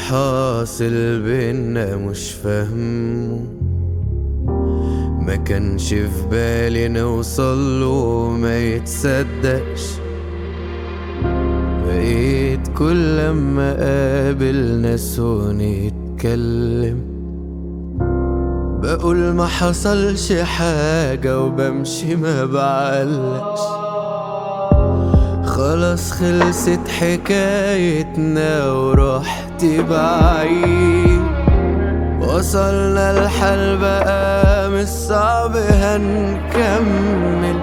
حاصل بينا مش فاهمه ما كانش في بالي نوصل له ما يتصدقش بقيت كل لما قابل ناس ونتكلم بقول ما حصلش حاجة وبمشي ما بعلقش خلاص خلصت حكايتنا ورحت بعيد وصلنا الحل بقى مش صعب هنكمل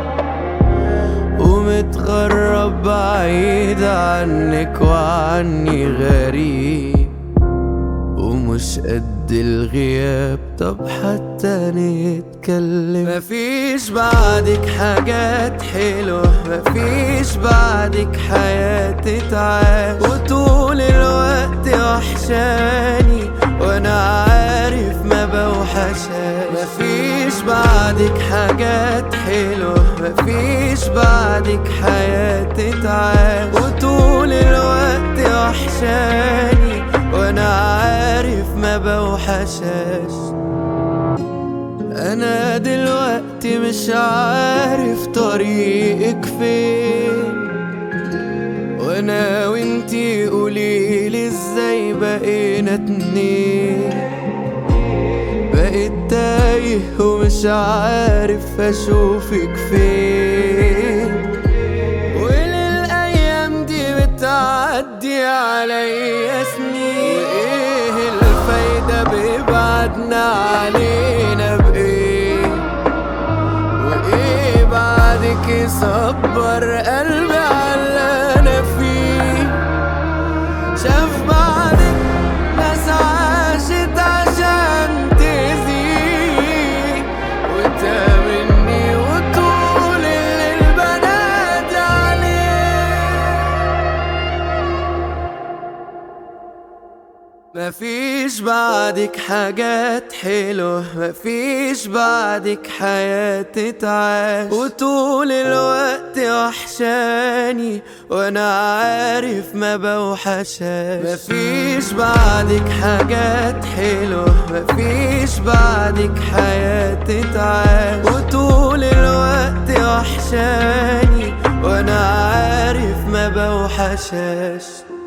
ومتغرب بعيد عنك وعني غريب ومش قد الغياب طب حتى نتكلم مفيش بعدك حاجات حلوة مفيش بعدك حياة تتعاش وطول الوقت وحشاني وانا عارف ما بوحشاش مفيش بعدك حاجات حلوة مفيش بعدك حياة تتعاش وطول الوقت وحشاني وانا عارف ما بوحشاش انا دلوقتي مش عارف طريقك فين وانا وانتي قوليلي ازاي بقينا اتنين بقيت تايه ومش عارف اشوفك فين وللايام دي بتعدي عليا سنين وايه الفايدة بيبعدنا علينا بايه وايه بعدك يصبر قلبي على انا فيه شاف بعدك ناس عاشت عشان تزيد وتامني وطول اللي البنات عليه مفيش بعدك حاجات حلوة مفيش بعدك حياة تتعاش وطول الوقت وحشاني وانا عارف ما بوحشاش مفيش بعدك حاجات حلوة مفيش بعدك حياة تتعاش وطول الوقت وحشاني وانا عارف ما بوحشاش